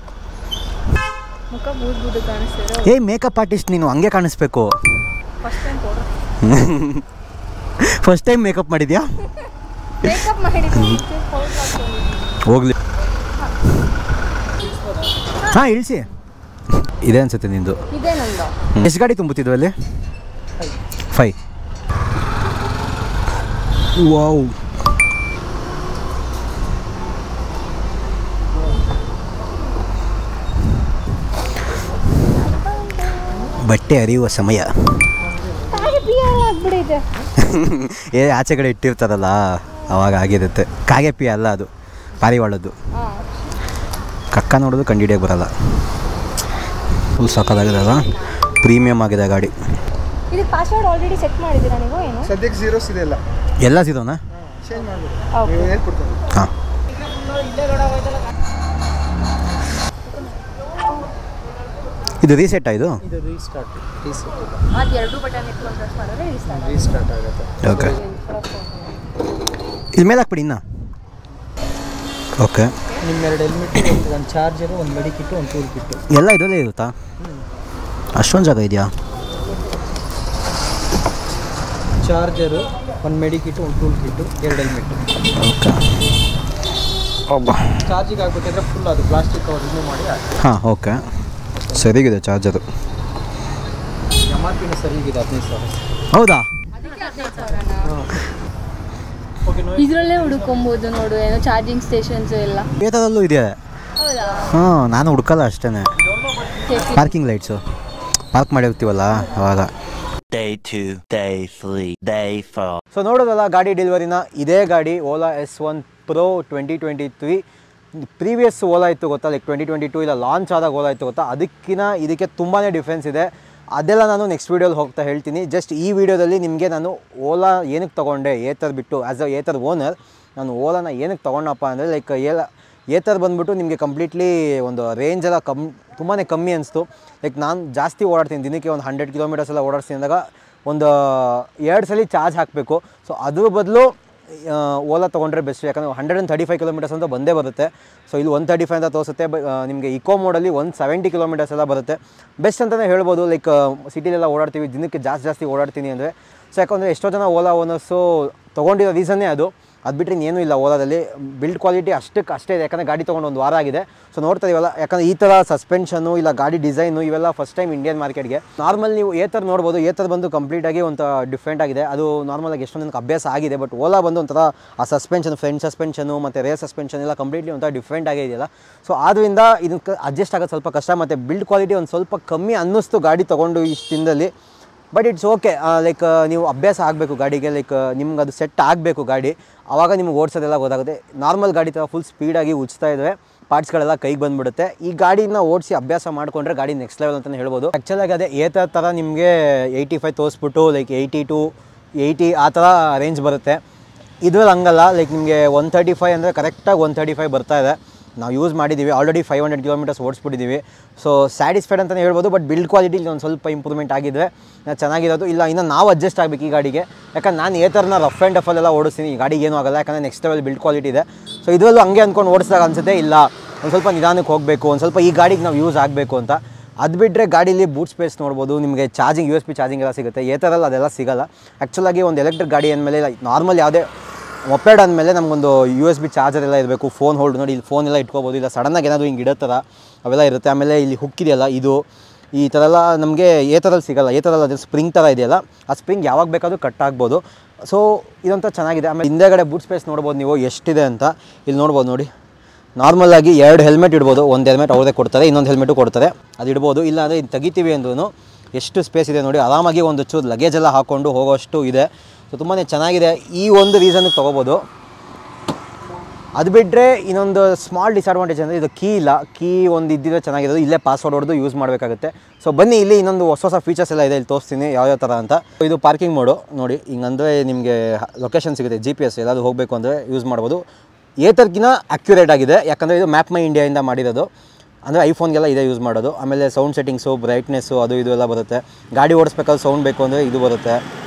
ಮುಖ ಬೂದ್ ಬೂದು ಕಾಣಿಸ್ತಿರೋ ಏಯ್ ಮೇಕಪ್ ಆರ್ಟಿಸ್ಟ್ ನೀನು ಹಂಗೆ ಕಾಣಿಸ್ಬೇಕು ಫಸ್ಟ್ ಟೈಮ್ ಕೊಡು ಫಸ್ಟ್ ಟೈಮ್ ಮೇಕಪ್ ಮಾಡಿದ್ಯಾ ಮೇಕಪ್ ಮಾಡಿದ್ದು ಹೋಗ್ಲಿ ಹಾಂ ಇಳಿಸಿ ಇದೆ ಅನ್ಸುತ್ತೆ ನಿಂದು ಇದೇ ನಂದು ಎಷ್ಟು ಗಾಡಿ ತುಂಬುತ್ತಿದ್ವು ಅಲ್ಲಿ ಫೈ ವಾವ್ ಬಟ್ಟೆ ಹರಿಯುವ ಸಮಯ ಆಗ್ಬಿಡಿದೆ ಏ ಆಚೆ ಕಡೆ ಇಟ್ಟಿರ್ತಾರಲ್ಲ ಅವಾಗ ಆಗಿರುತ್ತೆ ಕಾಗೆಪ್ಪಿ ಅಲ್ಲ ಅದು ಪಾರಿವಾಳದ್ದು ಹಾಂ ಕಕ್ಕ ನೋಡೋದು ಕಂಡಿಡಿಯೋಕೆ ಬರಲ್ಲ ಫುಲ್ ಸಕ್ಕದಾಗಿದೆಲ್ಲ ಪ್ರೀಮಿಯಮ್ ಆಗಿದೆ ಗಾಡಿ ಇದಕ್ಕೆ ಪಾಸ್ವರ್ಡ್ ಆಲ್ರೆಡಿ ಸೆಟ್ ಮಾಡಿದ್ದೀರಾ ನೀವು ಏನು ಸದ್ಯಕ್ಕೆ ಜೀರೋಸ್ ಇದೆ ಎಲ್ಲ ಎಲ್ಲ ಸಿದೋನಾ ಚೇಂಜ್ ಮಾಡ್ಬೋದು ಓಕೆ ನೀವು ಹೇಳ್ಕೊಡ್ತಾರೆ ಹಾಂ ಇದು ರೀಸೆಟ್ ಇದು ಇದು ರೀಸ್ಟಾರ್ಟ್ ರೀಸೆಟ್ ಅದು ಎರಡು ಬಟನ್ ಇಟ್ಕೊಂಡು ಪ್ರೆಸ್ ಮಾಡಿದ್ರೆ ಇಷ್ಟ ರೀಸ್ಟಾರ್ಟ್ ಆಗುತ್ತೆ ಓಕೆ ಇಲ್ಲಿ ಮೇಲೆ ಹಾಕ್ಬಿಡಿ ಇನ್ನ ಓಕೆ ನಿಮ್ಮ ಎರಡು ಹೆಲ್ಮೆಟ್ ಒಂದು ಒಂದು ಚಾರ್ಜರು ಒಂದು ಮೆಡಿಕಿಟ್ಟು ಒಂದು ಟೂಲ್ ಕಿಟ್ಟು ಎಲ್ಲ ಇದರಲ್ಲೇ ಇರುತ್ತಾ ಅಷ್ಟೊಂದು ಜಾಗ ಇದೆಯಾ ಚಾರ್ಜರು ಒಂದು ಮೆಡಿಕಿಟ್ಟು ಒಂದು ಟೂಲ್ ಕಿಟ್ಟು ಎರಡು ಹೆಲ್ಮೆಟ್ಟು ಓಕೆ ಒಬ್ಬ ಚಾರ್ಜಿಗೆ ಆಗ್ಬೇಕಂದ್ರೆ ಫುಲ್ ಅದು ಪ್ಲಾಸ್ಟಿಕ್ ಕವರ್ ರಿಮೂವ್ ಮಾಡಿ ಹಾಕಿ ಹಾಂ ಓಕೆ ಸರಿಗಿದೆ ಚಾರ್ಜರು ಎಮ್ ಆರ್ ಪಿನ ಸರಿಗಿದೆ ಹದಿನೈದು ಸಾವಿರ ಹೌದಾ ಓಕೆ ನೋ ಇದರಲ್ಲೇ ಹುಡುಕೊಬೋದು ನೋಡು ಏನೋ ಚಾರ್ಜಿಂಗ್ ಸ್ಟೇಷನ್ಸ್ ಎಲ್ಲ ಏತದಲ್ಲೂ ಇದೆ ಹೌದಾ ಹಾಂ ನಾನು ಹುಡ್ಕಲ್ಲ ಅಷ್ಟೇ ಪಾರ್ಕಿಂಗ್ ಲೈಟ್ಸು ಪಾರ್ಕ್ ಮಾಡಿರ್ತೀವಲ್ಲ ಅವಾಗ Day two, day three, day four. So ನೋಡೋದಲ್ಲ ಗಾಡಿ ಡೆಲಿವರಿನ ಇದೇ ಗಾಡಿ Ola S one pro twenty twenty three previous Ola ಇತ್ತು ಗೊತ್ತಾ ಲೈಕ್ ಟ್ವೆಂಟಿ ಟ್ವೆಂಟಿ ಟೂ ಇಲ್ಲ ಲಾಂಚ್ ಆದಾಗ ಓಲಾ ಇತ್ತು ಗೊತ್ತಾ ಅದಕ್ಕಿಂತ ಇದಕ್ಕೆ ತುಂಬಾ ಡಿಫ್ರೆನ್ಸ್ ಇದೆ ಅದೆಲ್ಲ ನಾನು ನೆಕ್ಸ್ಟ್ ವೀಡಿಯೋಲಿ ಹೋಗ್ತಾ ಹೇಳ್ತೀನಿ ಜಸ್ಟ್ ಈ ವಿಡಿಯೋದಲ್ಲಿ ನಿಮಗೆ ನಾನು ಓಲಾ ಏನಕ್ಕೆ ತೊಗೊಂಡೆ ಏತರ್ ಬಿಟ್ಟು ಆ್ಯಸ್ ಅ ಏತರ್ ಓನರ್ ನಾನು ಓಲಾನ ಏನಕ್ಕೆ ತೊಗೊಂಡಪ್ಪ ಅಂದರೆ ಲೈಕ್ ಏಲ ಏತರ್ ಬಂದ್ಬಿಟ್ಟು ನಿಮಗೆ ಕಂಪ್ಲೀಟ್ಲಿ ಒಂದು ರೇಂಜ್ ಎಲ್ಲ ಕಮ್ ತುಂಬಾ ಕಮ್ಮಿ ಅನಿಸ್ತು ಲೈಕ್ ನಾನು ಜಾಸ್ತಿ ಓಡಾಡ್ತೀನಿ ದಿನಕ್ಕೆ ಒಂದು ಹಂಡ್ರೆಡ್ ಕಿಲೋಮೀಟರ್ಸ್ ಎಲ್ಲ ಓಡಾಡ್ತೀನಿ ಅಂದಾಗ ಒಂದು ಎರಡು ಸಲ ಚಾರ್ಜ್ ಹಾಕಬೇಕು ಸೊ ಅದ್ರ ಬದಲು ಓಲಾ ತೊಗೊಂಡ್ರೆ ಬೆಸ್ಟ್ ಯಾಕಂದರೆ hundred and thirty five kilometres ಅಂತ ಬಂದೇ ಬರುತ್ತೆ ಸೊ ಇಲ್ಲಿ ಒನ್ ತರ್ಟಿ ಫೈವ್ ಅಂತ ತೋರಿಸುತ್ತೆ ಬ ನಿಮಗೆ ಇಕೋ ಮೋಡಲ್ಲಿ ಒನ್ ಸೆವೆಂಟಿ ಕಿಲೋಮೀಟರ್ಸ್ ಎಲ್ಲ ಬರುತ್ತೆ ಬೆಸ್ಟ್ ಅಂತಲೇ ಹೇಳ್ಬೋದು ಲೈಕ್ ಸಿಟಿಲೆಲ್ಲ ಓಡಾಡ್ತೀವಿ ದಿನಕ್ಕೆ ಜಾಸ್ತಿ ಜಾಸ್ತಿ ಓಡಾಡ್ತೀನಿ ಅಂದರೆ ಸೊ ಯಾಕಂದರೆ ಎಷ್ಟೋ ಜನ ಓಲಾ ಓನರ್ಸು ತೊಗೊಂಡಿರೋ ರೀಸನ್ನೇ ಅದು ಅದು ಬಿಟ್ಟರೆ ಇನ್ನೇನೂ ಇಲ್ಲ ಓಲಾದಲ್ಲಿ ಬಿಲ್ಡ್ ಕ್ವಾಲಿಟಿ ಅಷ್ಟಕ್ಕೆ ಅಷ್ಟೇ ಇದೆ ಯಾಕಂದರೆ ಗಾಡಿ ತೊಗೊಂಡು ಒಂದು ವಾರ ಆಗಿದೆ ಸೊ ನೋಡ್ತಾ ಇದೀವಲ್ಲ ಯಾಕಂದರೆ ಈ ಥರ ಸಸ್ಪೆನ್ಷನು ಇಲ್ಲ ಗಾಡಿ ಡಿಸೈನು ಇವೆಲ್ಲ ಫಸ್ಟ್ ಟೈಮ್ ಇಂಡಿಯನ್ ಮಾರ್ಕೆಟ್ಗೆ ನಾರ್ಮಲ್ ನೀವು ಏತರ್ ನೋಡ್ಬೋದು ಏತರ್ ಬಂದು ಕಂಪ್ಲೀಟಾಗಿ ಒಂಥರ ಡಿಫ್ರೆಂಟ್ ಆಗಿದೆ ಅದು ನಾರ್ಮಲಾಗಿ ಎಷ್ಟೊಂದು ನನಗೆ ಅಭ್ಯಾಸ ಆಗಿದೆ ಬಟ್ ಓಲಾ ಬಂದು ಒಂಥರ ಆ ಸಸ್ಪೆನ್ಷನ್ ಫ್ರಂಟ್ ಸಸ್ಪೆನ್ಷನು ಮತ್ತು ರೇರ್ ಸಸ್ಪೆನ್ಷನ್ ಎಲ್ಲ ಕಂಪ್ಲೀಟ್ಲಿ ಒಂಥರ ಡಿಫ್ರೆಂಟ್ ಆಗಿದೆಯಲ್ಲ ಸೊ ಆದ್ದರಿಂದ ಇದಕ್ಕೆ ಅಡ್ಜಸ್ಟ್ ಆಗೋದು ಸ್ವಲ್ಪ ಕಷ್ಟ ಮತ್ತು ಬಿಲ್ಡ್ ಕ್ವಾಲಿಟಿ ಒಂದು ಸ್ವಲ್ಪ ಕಮ್ಮಿ ಅನ್ನಿಸ್ತು ಗಾಡಿ ತೊಗೊಂಡು ಇಷ್ಟು ದಿನದಲ್ಲಿ ಬಟ್ ಇಟ್ಸ್ ಓಕೆ ಲೈಕ್ ನೀವು ಅಭ್ಯಾಸ ಆಗಬೇಕು ಗಾಡಿಗೆ ಲೈಕ್ ನಿಮ್ಗೆ ಅದು ಸೆಟ್ ಆಗಬೇಕು ಗಾಡಿ ಆವಾಗ ನಿಮ್ಗೆ ಓಡಿಸೋದೆಲ್ಲ ಗೊತ್ತಾಗುತ್ತೆ ನಾರ್ಮಲ್ ಗಾಡಿ ಥರ ಫುಲ್ ಸ್ಪೀಡಾಗಿ ಉಜ್ತಾ ಇದ್ದರೆ ಪಾರ್ಟ್ಸ್ಗಳೆಲ್ಲ ಕೈಗೆ ಬಂದ್ಬಿಡುತ್ತೆ ಈ ಗಾಡಿನ ಓಡಿಸಿ ಅಭ್ಯಾಸ ಮಾಡಿಕೊಂಡ್ರೆ ಗಾಡಿ ನೆಕ್ಸ್ಟ್ ಲೆವೆಲ್ ಅಂತಲೇ ಹೇಳ್ಬೋದು ಆ್ಯಕ್ಚುಲಾಗಿ ಅದೇ ಏತ ಥರ ನಿಮಗೆ ಏಯ್ಟಿ ಫೈವ್ ತೋರಿಸ್ಬಿಟ್ಟು ಲೈಕ್ ಏಯ್ಟಿ ಟು ಏಯ್ಟಿ ಆ ಥರ ರೇಂಜ್ ಬರುತ್ತೆ ಇದ್ರಲ್ಲಿ ಹಂಗಲ್ಲ ಲೈಕ್ ನಿಮಗೆ ಒನ್ ತರ್ಟಿ ಫೈವ್ ಅಂದರೆ ಕರೆಕ್ಟಾಗಿ ಒನ್ ತರ್ಟಿ ಫೈವ್ ಬರ್ತಾ ಇದೆ ನಾವು ಯೂಸ್ ಮಾಡಿದ್ದೀವಿ ಆಲ್ರೆಡಿ ಫೈವ್ ಹಂಡ್ರೆಡ್ ಕಿಲೋಮೀಟರ್ಸ್ ಓಡಿಸ್ಬಿಟ್ಟಿದ್ದೀವಿ ಸೊ ಸ್ಯಾಟಿಸ್ಫೈಡ್ ಅಂತಲೇ ಹೇಳ್ಬೋದು ಬಟ್ ಬಿಲ್ಡ್ ಕ್ವಾಲಿಟಿ ಒಂದು ಸ್ವಲ್ಪ ಇಂಪ್ರೂವ್ಮೆಂಟ್ ಆಗಿದ್ರೆ ನಾ ಚೆನ್ನಾಗಿರೋದು ಇಲ್ಲ ಇನ್ನು ನಾವು ಅಡ್ಜಸ್ಟ್ ಆಗಬೇಕು ಈ ಗಾಡಿಗೆ ಯಾಕಂದ್ರೆ ನಾನು ಏ ಥರನ ರಫ್ ಆ್ಯಂಡ್ ಟಫಲ್ಲೆಲ್ಲ ಓಡಿಸ್ತೀನಿ ಈ ಗಾಡಿಗೆ ಏನೂ ಆಗಲ್ಲ ಯಾಕಂದರೆ ನೆಕ್ಸ್ಟ್ ಲೆವೆಲ್ ಬಿಲ್ಡ್ ಕ್ವಾಲಿಟಿ ಇದೆ ಸೊ ಇದರಲ್ಲೂ ಹಂಗೆ ಅಂದ್ಕೊಂಡು ಓಡಿಸಿದಾಗ ಅನ್ಸುತ್ತೆ ಇಲ್ಲ ಒಂದು ಸ್ವಲ್ಪ ನಿಧಾನಕ್ಕೆ ಹೋಗಬೇಕು ಒಂದು ಸ್ವಲ್ಪ ಈ ಗಾಡಿಗೆ ನಾವು ಯೂಸ್ ಆಗಬೇಕು ಅಂತ ಅದು ಬಿಟ್ಟರೆ ಗಾಡೀಲಿ ಬೂಟ್ ಸ್ಪೇಸ್ ನೋಡ್ಬೋದು ನಿಮಗೆ charging U S P charging ಎಲ್ಲ ಸಿಗುತ್ತೆ ಏ ಥರಲ್ಲಿ ಅದೆಲ್ಲ ಸಿಗಲ್ಲ ಆ್ಯಕ್ಚುಲಾಗಿ ಒಂದು ಎಲೆಕ್ಟ್ರಿಕ್ ಗಾಡಿ ಅಂದಮೇಲೆ ನಾರ್ಮಲ್ ಯಾವುದೇ ಮೊಪೆಡ್ ಅಂದಮೇಲೆ ನಮಗೊಂದು ಯು ಎಸ್ ಬಿ ಚಾರ್ಜರ್ ಎಲ್ಲ ಇರಬೇಕು ಫೋನ್ ಹೋಲ್ಡ್ ನೋಡಿ ಇಲ್ಲಿ ಫೋನ್ ಎಲ್ಲ ಇಟ್ಕೋಬೋದು ಇಲ್ಲ ಸಡನ್ನಾಗಿ ಏನಾದರೂ ಹಿಂಗೆ ಇಡೋ ಥರ ಅವೆಲ್ಲ ಇರುತ್ತೆ ಆಮೇಲೆ ಇಲ್ಲಿ ಹುಕ್ ಇದೆಯಲ್ಲ ಇದು ಈ ಥರ ಎಲ್ಲ ನಮಗೆ ಏ ಥರಲ್ಲಿ ಸಿಗಲ್ಲ ಏ ಥರಲ್ಲಿ ಅದೇ ಸ್ಪ್ರಿಂಗ್ ಥರ ಇದೆಯಲ್ಲ ಆ ಸ್ಪ್ರಿಂಗ್ ಯಾವಾಗ ಬೇಕಾದರೂ ಕಟ್ ಆಗ್ಬೋದು ಸೊ ಇದಂತ ಚೆನ್ನಾಗಿದೆ ಆಮೇಲೆ ಹಿಂದೆಗಡೆ ಬೂಟ್ ಸ್ಪೇಸ್ ನೋಡ್ಬೋದು ನೀವು ಎಷ್ಟಿದೆ ಅಂತ ಇಲ್ಲಿ ನೋಡ್ಬೋದು ನೋಡಿ ನಾರ್ಮಲ್ ಆಗಿ ಎರಡು ಹೆಲ್ಮೆಟ್ ಇಡ್ಬೋದು ಒಂದು ಹೆಲ್ಮೆಟ್ ಅವ್ರದೇ ಕೊಡ್ತಾರೆ ಇನ್ನೊಂದು ಹೆಲ್ಮೆಟು ಕೊಡ್ತಾರೆ ಅದು ಇಡ್ಬೋದು ಇಲ್ಲ ಅಂದರೆ ಇದು ತೆಗಿತೀವಿ ಅಂದ್ರೂ ಎಷ್ಟು ಸ್ಪೇಸ್ ಇದೆ ನೋಡಿ ಆರಾಮಾಗಿ ಒಂದು ಚೂರು ಲಗೇಜ್ ಎಲ್ಲ ಹಾಕ್ಕೊಂಡು ಹೋಗೋಷ್ಟು ಇದೆ ಸೊ ತುಂಬಾ ಚೆನ್ನಾಗಿದೆ ಈ ಒಂದು ರೀಸನ್ಗೆ ತೊಗೋಬೋದು ಅದು ಬಿಟ್ಟರೆ ಇನ್ನೊಂದು ಸ್ಮಾಲ್ ಡಿಸಡ್ವಾಂಟೇಜ್ ಅಂದರೆ ಇದು ಕೀ ಇಲ್ಲ ಕೀ ಒಂದು ಇದ್ದಿದ್ರೆ ಚೆನ್ನಾಗಿರೋದು ಇಲ್ಲೇ ಪಾಸ್ವರ್ಡ್ ಹೊಡೆದು ಯೂಸ್ ಮಾಡಬೇಕಾಗುತ್ತೆ ಸೊ ಬನ್ನಿ ಇಲ್ಲಿ ಇನ್ನೊಂದು ಹೊಸ ಹೊಸ ಫೀಚರ್ಸ್ ಎಲ್ಲ ಇದೆ ಇಲ್ಲಿ ತೋರಿಸ್ತೀನಿ ಯಾವ್ಯಾವ ಥರ ಅಂತ ಇದು ಪಾರ್ಕಿಂಗ್ ಮೋಡು ನೋಡಿ ಹಿಂಗಂದರೆ ನಿಮಗೆ ಲೊಕೇಶನ್ ಸಿಗುತ್ತೆ ಜಿ ಪಿ ಎಸ್ ಎಲ್ಲಾದರೂ ಹೋಗಬೇಕು ಅಂದರೆ ಯೂಸ್ ಮಾಡ್ಬೋದು ಏತರ್ಗಿನ ಅಕ್ಯುರೇಟ್ ಆಗಿದೆ ಯಾಕಂದರೆ ಇದು ಮ್ಯಾಪ್ ಮೈ ಇಂಡಿಯಾಯಿಂದ ಮಾಡಿರೋದು ಅಂದರೆ ಐಫೋನ್ಗೆಲ್ಲ ಇದೇ ಯೂಸ್ ಮಾಡೋದು ಆಮೇಲೆ ಸೌಂಡ್ ಸೆಟ್ಟಿಂಗ್ಸು ಬ್ರೈಟ್ನೆಸ್ಸು ಅದು ಇದು ಎಲ್ಲ ಬರುತ್ತೆ ಗಾಡಿ ಓಡಿಸ್ಬೇಕಾದ್ರೆ ಸೌಂಡ್ ಬೇಕು ಅಂದರೆ ಇದು ಬರುತ್ತೆ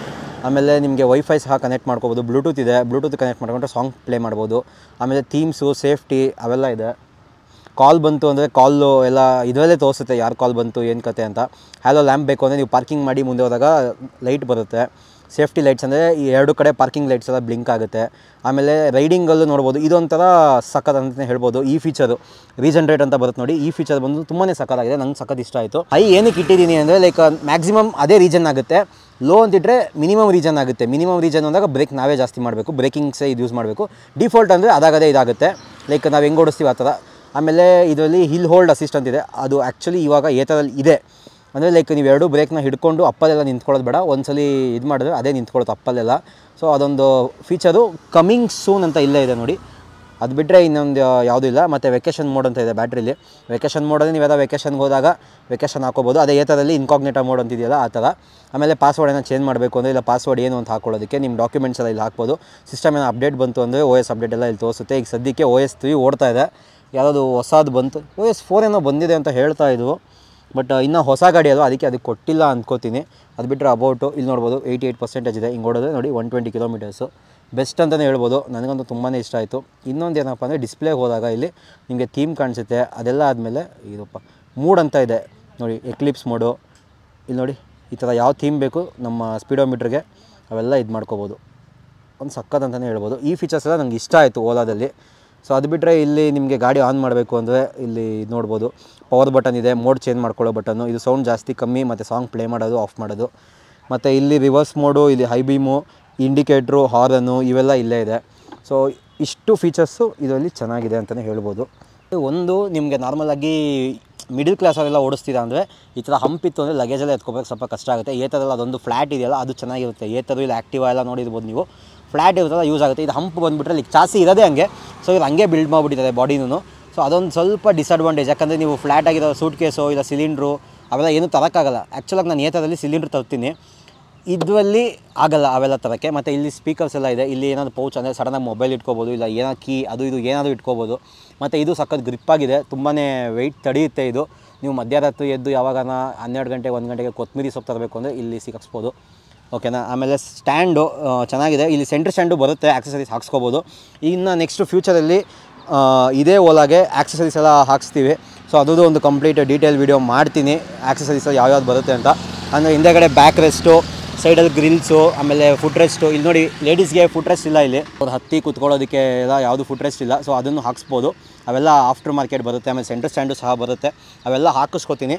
ಆಮೇಲೆ ನಿಮಗೆ ವೈಫೈ ಸಹ ಕನೆಕ್ಟ್ ಮಾಡ್ಕೋಬೋದು ಬ್ಲೂಟೂತ್ ಇದೆ ಬ್ಲೂಟೂತ್ ಕನೆಕ್ಟ್ ಮಾಡ್ಕೊಂಡ್ರೆ ಸಾಂಗ್ ಪ್ಲೇ ಮಾಡ್ಬೋದು ಆಮೇಲೆ ಥೀಮ್ಸು ಸೇಫ್ಟಿ ಅವೆಲ್ಲ ಇದೆ ಕಾಲ್ ಬಂತು ಅಂದರೆ ಕಾಲು ಎಲ್ಲ ಇದರಲ್ಲೇ ತೋರಿಸುತ್ತೆ ಯಾರು ಕಾಲ್ ಬಂತು ಏನು ಕತೆ ಅಂತ ಹ್ಯಾಲೋ ಲ್ಯಾಂಪ್ ಬೇಕು ಅಂದರೆ ನೀವು ಪಾರ್ಕಿಂಗ್ ಮಾಡಿ ಮುಂದೆ ಹೋದಾಗ ಲೈಟ್ ಬರುತ್ತೆ ಸೇಫ್ಟಿ ಲೈಟ್ಸ್ ಅಂದರೆ ಈ ಎರಡು ಕಡೆ ಪಾರ್ಕಿಂಗ್ ಲೈಟ್ಸ್ ಎಲ್ಲ ಬ್ಲಿಂಕ್ ಆಗುತ್ತೆ ಆಮೇಲೆ ರೈಡಿಂಗಲ್ಲೂ ನೋಡ್ಬೋದು ಇದೊಂಥರ ಸಖತ್ ಅಂತಲೇ ಹೇಳ್ಬೋದು ಈ ಫೀಚರು ರೀಜನ್ರೇಟ್ ಅಂತ ಬರುತ್ತೆ ನೋಡಿ ಈ ಫೀಚರ್ ಬಂದು ತುಂಬಾ ಸಖತ್ತಾಗಿದೆ ನಂಗೆ ಸಖತ್ ಇಷ್ಟ ಆಯಿತು ಐ ಏನಕ್ಕೆ ಇಟ್ಟಿದ್ದೀನಿ ಅಂದರೆ ಲೈಕ್ ಮ್ಯಾಕ್ಸಿಮಮ್ ಅದೇ ರೀಜನ್ ಆಗುತ್ತೆ ಲೋ ಅಂತಿಟ್ರೆ ಮಿನಿಮಮ್ ರೀಜನ್ ಆಗುತ್ತೆ ಮಿನಿಮಮ್ ರೀಜನ್ ಅಂದಾಗ ಬ್ರೇಕ್ ನಾವೇ ಜಾಸ್ತಿ ಮಾಡಬೇಕು ಬ್ರೇಕಿಂಗ್ಸೇ ಇದು ಯೂಸ್ ಮಾಡಬೇಕು ಡಿಫಾಲ್ಟ್ ಅಂದರೆ ಅದಾಗದೇ ಇದಾಗುತ್ತೆ ಲೈಕ್ ನಾವು ಹೆಂಗೆ ಓಡಿಸ್ತೀವಿ ಆ ಥರ ಆಮೇಲೆ ಇದರಲ್ಲಿ ಹಿಲ್ ಹೋಲ್ಡ್ ಅಸಿಸ್ಟೆಂಟ್ ಇದೆ ಅದು ಆ್ಯಕ್ಚುಲಿ ಇವಾಗ ಏತರಲ್ಲಿ ಇದೆ ಅಂದರೆ ಲೈಕ್ ನೀವು ಎರಡು ಬ್ರೇಕ್ನ ಹಿಡ್ಕೊಂಡು ಅಪ್ಪಲೆಲ್ಲ ನಿಂತ್ಕೊಳ್ಳೋದು ಬೇಡ ಒಂದ್ಸಲಿ ಇದು ಮಾಡಿದ್ರೆ ಅದೇ ನಿಂತ್ಕೊಳ್ಳೋದು ಅಪ್ಪಲೆಲ್ಲ ಸೊ ಅದೊಂದು ಫೀಚರು ಕಮಿಂಗ್ ಸೂನ್ ಅಂತ ಇಲ್ಲೇ ಇದೆ ನೋಡಿ ಅದು ಬಿಟ್ಟರೆ ಇನ್ನೊಂದು ಯಾವುದೂ ಇಲ್ಲ ಮತ್ತು ವೆಕೇಷನ್ ಮೋಡ್ ಅಂತ ಇದೆ ಬ್ಯಾಟ್ರಿಲಿ ವೆಕೇಷನ್ ಮೋಡಲ್ಲಿ ನೀವೆಲ್ಲ ವೆಕೇಷನ್ಗೆ ಹೋದಾಗ ವೆಕೇಷನ್ ಹಾಕೋಬೋದು ಅದೇ ಏತರಲ್ಲಿ ಇನ್ಕಾಗ್ನೇಟಾ ಮೋಡ್ ಅಂತಿದೆಯಲ್ಲ ಆ ಥರ ಆಮೇಲೆ ಪಾಸ್ವರ್ಡ್ ಏನೋ ಚೇಂಜ್ ಮಾಡಬೇಕು ಅಂದರೆ ಇಲ್ಲ ಪಾಸ್ವರ್ಡ್ ಏನು ಅಂತ ಹಾಕೊಳ್ಳೋದಕ್ಕೆ ನಿಮ್ಮ ಡಾಕ್ಯುಮೆಂಟ್ಸ್ ಎಲ್ಲ ಇಲ್ಲಿ ಹಾಕ್ಬೋದು ಸಿಸ್ಟಮ್ ಏನೋ ಅಪ್ಡೇಟ್ ಬಂತು ಅಂದರೆ ಓ ಎಸ್ ಅಪ್ಡೇಟ್ ಎಲ್ಲ ಇಲ್ಲಿ ತೋರಿಸುತ್ತೆ ಈಗ ಸದ್ಯಕ್ಕೆ ಓ ಎಸ್ ತ್ರೀ ಓಡ್ತಾ ಇದೆ ಯಾವುದಾದ್ರು ಹೊಸದು ಬಂತು ಓ ಎಸ್ ಫೋರ್ ಏನೋ ಬಂದಿದೆ ಅಂತ ಹೇಳ್ತಾ ಇದ್ವು ಬಟ್ ಇನ್ನೂ ಹೊಸ ಗಾಡಿ ಅದು ಅದಕ್ಕೆ ಅದಕ್ಕೆ ಕೊಟ್ಟಿಲ್ಲ ಅಂದ್ಕೋತೀನಿ ಅದು ಬಿಟ್ಟರೆ ಅಬೌಟು ಇಲ್ಲಿ ನೋಡ್ಬೋದು ಏಯ್ಟಿ ಏಯ್ಟ್ ಪರ್ಸೆಂಟೇಜ್ ಇದೆ ಹಿಂಗೆ ಓಡೋದ್ರೆ ನೋಡಿ ಒನ್ ಟ್ವೆಂಟಿ ಕಿಲೋಮೀಟರ್ಸು ಬೆಸ್ಟ್ ಅಂತಲೇ ಹೇಳ್ಬೋದು ನನಗಂತೂ ತುಂಬಾ ಇಷ್ಟ ಆಯಿತು ಇನ್ನೊಂದು ಏನಪ್ಪ ಅಂದರೆ ಡಿಸ್ಪ್ಲೇಗೆ ಹೋದಾಗ ಇಲ್ಲಿ ನಿಮಗೆ ಥೀಮ್ ಕಾಣಿಸುತ್ತೆ ಅದೆಲ್ಲ ಆದಮೇಲೆ ಇದಪ್ಪ ಮೂಡ್ ಅಂತ ಇದೆ ನೋಡಿ ಎಕ್ಲಿಪ್ಸ್ ಮೋಡು ಇಲ್ಲಿ ನೋಡಿ ಈ ಥರ ಯಾವ ಥೀಮ್ ಬೇಕು ನಮ್ಮ ಸ್ಪೀಡೋಮೀಟ್ರಿಗೆ ಅವೆಲ್ಲ ಇದು ಮಾಡ್ಕೋಬೋದು ಒಂದು ಸಕ್ಕತ್ ಅಂತಲೇ ಹೇಳ್ಬೋದು ಈ ಫೀಚರ್ಸ್ ಎಲ್ಲ ನಂಗೆ ಇಷ್ಟ ಆಯಿತು ಓಲಾದಲ್ಲಿ ಸೊ ಅದು ಬಿಟ್ಟರೆ ಇಲ್ಲಿ ನಿಮಗೆ ಗಾಡಿ ಆನ್ ಮಾಡಬೇಕು ಅಂದರೆ ಇಲ್ಲಿ ನೋಡ್ಬೋದು ಪವರ್ ಬಟನ್ ಇದೆ ಮೋಡ್ ಚೇಂಜ್ ಮಾಡ್ಕೊಳ್ಳೋ ಬಟನ್ನು ಇದು ಸೌಂಡ್ ಜಾಸ್ತಿ ಕಮ್ಮಿ ಮತ್ತು ಸಾಂಗ್ ಪ್ಲೇ ಮಾಡೋದು ಆಫ್ ಮಾಡೋದು ಮತ್ತು ಇಲ್ಲಿ ರಿವರ್ಸ್ ಮೋಡು ಇಲ್ಲಿ ಹೈ ಬೀಮು ಇಂಡಿಕೇಟ್ರು ಹಾರನ್ನು ಇವೆಲ್ಲ ಇಲ್ಲೇ ಇದೆ ಸೊ ಇಷ್ಟು ಫೀಚರ್ಸು ಇದರಲ್ಲಿ ಚೆನ್ನಾಗಿದೆ ಅಂತಲೇ ಹೇಳ್ಬೋದು ಒಂದು ನಿಮಗೆ ನಾರ್ಮಲಾಗಿ ಮಿಡಿಲ್ ಕ್ಲಾಸವರೆಲ್ಲ ಓಡಿಸ್ತೀರಾ ಅಂದರೆ ಈ ಥರ ಹಂಪ್ ಇತ್ತು ಅಂದರೆ ಲಗೇಜೆಲ್ಲ ಎತ್ಕೋಬೇಕು ಸ್ವಲ್ಪ ಕಷ್ಟ ಆಗುತ್ತೆ ಏತರಲ್ಲಿ ಅದೊಂದು ಫ್ಲ್ಯಾಟ್ ಇದೆಯಲ್ಲ ಅದು ಚೆನ್ನಾಗಿರುತ್ತೆ ಏತರು ಇಲ್ಲ ಆ್ಯಕ್ಟಿವಾ ಎಲ್ಲ ನೋಡಿರ್ಬೋದು ನೀವು ಫ್ಲ್ಯಾಟ್ ಇರುತ್ತಲ್ಲ ಯೂಸ್ ಆಗುತ್ತೆ ಇದು ಹಂಪ್ ಬಂದುಬಿಟ್ರೆ ಇಲ್ಲಿ ಚಾಸಿ ಇರೋದೇ ಹಂಗೆ ಸೊ ಇದು ಹಂಗೆ ಬಿಲ್ಡ್ ಮಾಡಿಬಿಟ್ಟಿದ್ದಾರೆ ಬಾಡಿನೂ ಸೊ ಅದೊಂದು ಸ್ವಲ್ಪ ಡಿಸಡ್ವಾಂಟೇಜ್ ಯಾಕಂದರೆ ನೀವು ಫ್ಲ್ಯಾಟ್ ಆಗಿರೋ ಸೂಟ್ ಕೇಸು ಇಲ್ಲ ಸಿಲಿಂಡ್ರು ಅವೆಲ್ಲ ಏನೂ ತರೋಕ್ಕಾಗಲ್ಲ ಆ್ಯಕ್ಚುಲಾಗಿ ನಾನು ಏತರಲ್ಲಿ ಸಿಲಿಂಡ್ರ್ ತರ್ತೀನಿ ಇದರಲ್ಲಿ ಆಗಲ್ಲ ಅವೆಲ್ಲ ತರೋಕ್ಕೆ ಮತ್ತು ಇಲ್ಲಿ ಸ್ಪೀಕರ್ಸ್ ಎಲ್ಲ ಇದೆ ಇಲ್ಲಿ ಏನಾದರೂ ಪೌಚ್ ಅಂದರೆ ಸಡನ್ನಾಗಿ ಮೊಬೈಲ್ ಇಟ್ಕೋಬೋದು ಇಲ್ಲ ಏನೋ ಕೀ ಅದು ಇದು ಏನಾದರೂ ಇಟ್ಕೋಬೋದು ಮತ್ತು ಇದು ಸಖತ್ ಗ್ರಿಪ್ ಆಗಿದೆ ತುಂಬಾ ವೆಯ್ಟ್ ತಡೆಯುತ್ತೆ ಇದು ನೀವು ಮಧ್ಯರಾತ್ರಿ ಎದ್ದು ಯಾವಾಗನ ಹನ್ನೆರಡು ಗಂಟೆ ಒಂದು ಗಂಟೆಗೆ ಕೊತ್ತಂಬರಿ ಸೊಪ್ಪು ತರಬೇಕು ಅಂದರೆ ಇಲ್ಲಿ ಸಿಕ್ಕಿಸ್ಬೋದು ಓಕೆನಾ ಆಮೇಲೆ ಸ್ಟ್ಯಾಂಡು ಆ, ಚೆನ್ನಾಗಿದೆ ಇಲ್ಲಿ ಸೆಂಟ್ರ್ ಸ್ಟ್ಯಾಂಡು ಬರುತ್ತೆ ಆಕ್ಸಸರೀಸ್ ಹಾಕ್ಸ್ಕೋಬೋದು ಇನ್ನು ನೆಕ್ಸ್ಟ್ ಫ್ಯೂಚರಲ್ಲಿ ಆ, ಇದೇ ಓಲಾಗೆ ಆಕ್ಸಸರೀಸ್ ಎಲ್ಲ ಹಾಕ್ಸ್ತೀವಿ ಸೊ ಅದು ಒಂದು ಕಂಪ್ಲೀಟ್ ಡೀಟೇಲ್ ವೀಡಿಯೋ ಮಾಡ್ತೀನಿ ಆಕ್ಸಸರೀಸ್ ಯಾವ್ಯಾವ್ದು ಬರುತ್ತೆ ಅಂತ ಅಂದರೆ ಹಿಂದೆಗಡೆ ಬ್ಯಾಕ್ ರೆಸ್ಟು ಸೈಡಲ್ಲಿ ಗ್ರಿಲ್ಸು ಆಮೇಲೆ ಫುಟ್ ರೆಸ್ಟು ಇಲ್ಲಿ ನೋಡಿ ಲೇಡೀಸ್ಗೆ ಫುಟ್ ರೆಸ್ಟ್ ಇಲ್ಲ ಇಲ್ಲಿ ಅವ್ರು ಹತ್ತಿ ಕೂತ್ಕೊಳ್ಳೋದಕ್ಕೆ ಎಲ್ಲ ಯಾವುದು ಫುಟ್ ರೆಸ್ಟ್ ಇಲ್ಲ ಸೊ ಅದನ್ನು ಹಾಕ್ಸ್ಬೋದು ಅವೆಲ್ಲ ಆಫ್ಟರ್ ಮಾರ್ಕೆಟ್ ಬರುತ್ತೆ ಆಮೇಲೆ ಸೆಂಟರ್ ಸ್ಟ್ಯಾಂಡು ಸಹ ಬರುತ್ತೆ ಅವೆಲ್ಲ ಹಾಕಿಸ್ಕೊತೀನಿ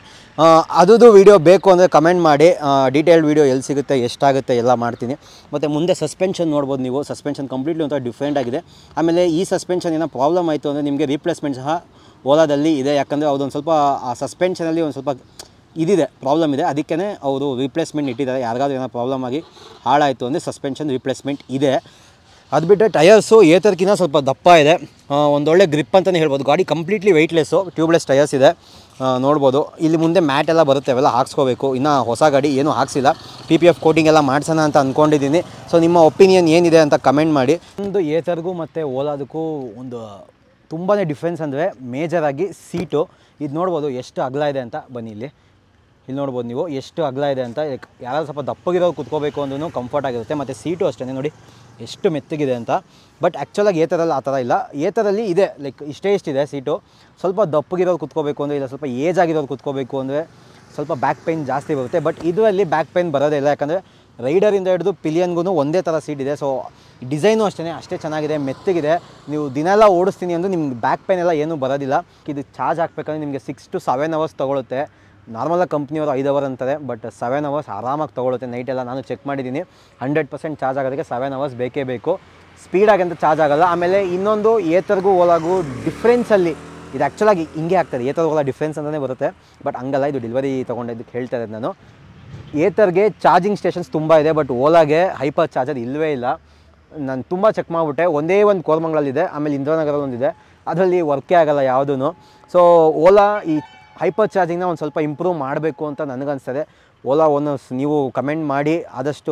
ಅದು ವೀಡಿಯೋ ಬೇಕು ಅಂದರೆ ಕಮೆಂಟ್ ಮಾಡಿ ಡೀಟೇಲ್ಡ್ ವೀಡಿಯೋ ಎಲ್ಲಿ ಸಿಗುತ್ತೆ ಎಷ್ಟಾಗುತ್ತೆ ಎಲ್ಲ ಮಾಡ್ತೀನಿ ಮತ್ತು ಮುಂದೆ ಸಸ್ಪೆನ್ಷನ್ ನೋಡ್ಬೋದು ನೀವು ಸಸ್ಪೆನ್ಷನ್ ಕಂಪ್ಲೀಟ್ಲಿ ಒಂಥರ ಡಿಫ್ರೆಂಟ್ ಆಗಿದೆ ಆಮೇಲೆ ಈ ಸಸ್ಪೆನ್ಷನ್ ಏನೋ ಪ್ರಾಬ್ಲಮ್ ಆಯಿತು ಅಂದರೆ ನಿಮಗೆ ರೀಪ್ಲೇಸ್ಮೆಂಟ್ ಸಹ ಓಲಾದಲ್ಲಿ ಇದೆ ಯಾಕಂದರೆ ಅದೊಂದು ಸ್ವಲ್ಪ ಆ ಸಸ್ಪೆನ್ಷನಲ್ಲಿ ಒಂದು ಸ್ವಲ್ಪ ಇದಿದೆ ಪ್ರಾಬ್ಲಮ್ ಇದೆ ಅದಕ್ಕೇ ಅವರು ರಿಪ್ಲೇಸ್ಮೆಂಟ್ ಇಟ್ಟಿದ್ದಾರೆ ಯಾರಿಗಾದ್ರೂ ಏನೋ ಪ್ರಾಬ್ಲಮ್ ಆಗಿ ಹಾಳಾಯಿತು ಅಂದರೆ ಸಸ್ಪೆನ್ಷನ್ ರಿಪ್ಲೇಸ್ಮೆಂಟ್ ಇದೆ ಅದು ಬಿಟ್ಟರೆ ಟಯರ್ಸು ಏತರ್ಕಿಂತ ಸ್ವಲ್ಪ ದಪ್ಪ ಇದೆ ಆ, ಒಂದೊಳ್ಳೆ ಗ್ರಿಪ್ ಅಂತಲೇ ಹೇಳ್ಬೋದು ಗಾಡಿ ಕಂಪ್ಲೀಟ್ಲಿ ವೆಯ್ಟ್ಲೆಸ್ಸು ಟ್ಯೂಬ್ಲೆಸ್ ಟಯರ್ಸ್ ಇದೆ ಆ, ನೋಡ್ಬೋದು ಇಲ್ಲಿ ಮುಂದೆ ಮ್ಯಾಟ್ ಎಲ್ಲ ಬರುತ್ತೆ ಅವೆಲ್ಲ ಹಾಕ್ಸ್ಕೋಬೇಕು ಇನ್ನು ಹೊಸ ಗಾಡಿ ಏನೂ ಹಾಕ್ಸಿಲ್ಲ ಪಿ ಪಿ ಎಫ್ ಕೋಟಿಂಗ್ ಎಲ್ಲ ಮಾಡ್ಸೋಣ ಅಂತ ಅಂದ್ಕೊಂಡಿದ್ದೀನಿ ಸೊ ನಿಮ್ಮ ಒಪಿನಿಯನ್ ಏನಿದೆ ಅಂತ ಕಮೆಂಟ್ ಮಾಡಿ ಒಂದು ಏತರ್ಗೂ ಮತ್ತು ಓಲಾದಕ್ಕೂ ಒಂದು ತುಂಬಾ ಡಿಫ್ರೆನ್ಸ್ ಅಂದರೆ ಮೇಜರಾಗಿ ಸೀಟು ಇದು ನೋಡ್ಬೋದು ಎಷ್ಟು ಅಗಲ ಇದೆ ಅಂತ ಬನ್ನಿ ಇಲ್ಲಿ ಇಲ್ಲಿ ನೋಡ್ಬೋದು ನೀವು ಎಷ್ಟು ಅಗಲ ಇದೆ ಅಂತ ಲೈಕ್ ಯಾರಾದ್ರೂ ಸ್ವಲ್ಪ ದಪ್ಪಗಿರೋರು ಕುತ್ಕೋಬೇಕು ಅಂದ್ರೂ ಕಂಫರ್ಟ್ ಆಗಿರುತ್ತೆ ಮತ್ತು ಸೀಟು ಅಷ್ಟೇ ನೋಡಿ ಎಷ್ಟು ಮೆತ್ತಗಿದೆ ಅಂತ ಬಟ್ ಆ್ಯಕ್ಚುಲಾಗಿ ಏತರಲ್ಲಿ ಆ ಥರ ಇಲ್ಲ ಏತರಲ್ಲಿ ಇದೆ ಲೈಕ್ ಇಷ್ಟೇ ಇಷ್ಟಿದೆ ಸೀಟು ಸ್ವಲ್ಪ ದಪ್ಪಗಿರೋರು ಕುತ್ಕೋಬೇಕು ಅಂದರೆ ಇಲ್ಲ ಸ್ವಲ್ಪ ಏಜ್ ಆಗಿರೋರು ಕುತ್ಕೋಬೇಕು ಅಂದರೆ ಸ್ವಲ್ಪ ಬ್ಯಾಕ್ ಪೈನ್ ಜಾಸ್ತಿ ಬರುತ್ತೆ ಬಟ್ ಇದರಲ್ಲಿ ಬ್ಯಾಕ್ ಪೈನ್ ಬರೋದೇ ಇಲ್ಲ ಯಾಕಂದರೆ ರೈಡರಿಂದ ಹಿಡಿದು ಪಿಲಿಯನ್ಗೂ ಒಂದೇ ಥರ ಸೀಟ್ ಇದೆ ಸೊ ಡಿಸೈನು ಅಷ್ಟೇ ಅಷ್ಟೇ ಚೆನ್ನಾಗಿದೆ ಮೆತ್ತಗಿದೆ ನೀವು ದಿನ ಎಲ್ಲ ಓಡಿಸ್ತೀನಿ ಅಂದರೆ ನಿಮ್ಗೆ ಬ್ಯಾಕ್ ಪೈನ್ ಎಲ್ಲ ಏನೂ ಬರೋದಿಲ್ಲ ಇದು ಚಾರ್ಜ್ ಹಾಕ್ಬೇಕಂದ್ರೆ ನಿಮಗೆ ಸಿಕ್ಸ್ ಟು ಸೆವೆನ್ ಅವರ್ಸ್ ತೊಗೊಳುತ್ತೆ ನಾರ್ಮಲಾಗಿ ಕಂಪ್ನಿಯವರು ಐದು ಅವರ್ ಅಂತಾರೆ ಬಟ್ ಸೆವೆನ್ ಅವರ್ಸ್ ಆರಾಮಾಗಿ ತೊಗೊಳುತ್ತೆ ನೈಟೆಲ್ಲ ನಾನು ಚೆಕ್ ಮಾಡಿದ್ದೀನಿ ಹಂಡ್ರೆಡ್ ಪರ್ಸೆಂಟ್ ಚಾರ್ಜ್ ಆಗೋದಕ್ಕೆ ಸೆವೆನ್ ಅವರ್ಸ್ ಬೇಕೇ ಬೇಕು ಸ್ಪೀಡಾಗಿ ಅಂತ ಚಾರ್ಜ್ ಆಗಲ್ಲ ಆಮೇಲೆ ಇನ್ನೊಂದು ಏತರ್ಗೂ ಓಲಾಗೂ ಡಿಫ್ರೆನ್ಸಲ್ಲಿ ಇದು ಆ್ಯಕ್ಚುಲಾಗಿ ಹಿಂಗೆ ಆಗ್ತದೆ ಏತರ್ ಓಲಾ ಡಿಫ್ರೆನ್ಸ್ ಅಂತಲೇ ಬರುತ್ತೆ ಬಟ್ ಹಂಗಲ್ಲ ಇದು ಡೆಲಿವರಿ ತೊಗೊಂಡಿದ್ದಕ್ಕೆ ಹೇಳ್ತಾ ಇರೋದು ನಾನು ಏತರ್ಗೆ ಚಾರ್ಜಿಂಗ್ ಸ್ಟೇಷನ್ಸ್ ತುಂಬ ಇದೆ ಬಟ್ ಓಲಾಗೆ ಹೈಪರ್ ಚಾರ್ಜರ್ ಇಲ್ಲವೇ ಇಲ್ಲ ನಾನು ತುಂಬ ಚೆಕ್ ಮಾಡಿಬಿಟ್ಟೆ ಒಂದೇ ಒಂದು ಕೋರಮಂಗಲಲ್ಲಿದೆ ಆಮೇಲೆ ಇಂದ್ರಾನಗರಲ್ಲಿ ಒಂದಿದೆ ಅದರಲ್ಲಿ ವರ್ಕೇ ಆಗಲ್ಲ ಯಾವುದೂ ಸೊ ಓಲಾ ಈ ಹೈಪರ್ ಚಾರ್ಜಿಂಗ್ನ ಒಂದು ಸ್ವಲ್ಪ ಇಂಪ್ರೂವ್ ಮಾಡಬೇಕು ಅಂತ ನನಗನ್ಸ್ತದೆ ಓಲಾ ಓನರ್ಸ್ ನೀವು ಕಮೆಂಟ್ ಮಾಡಿ ಆದಷ್ಟು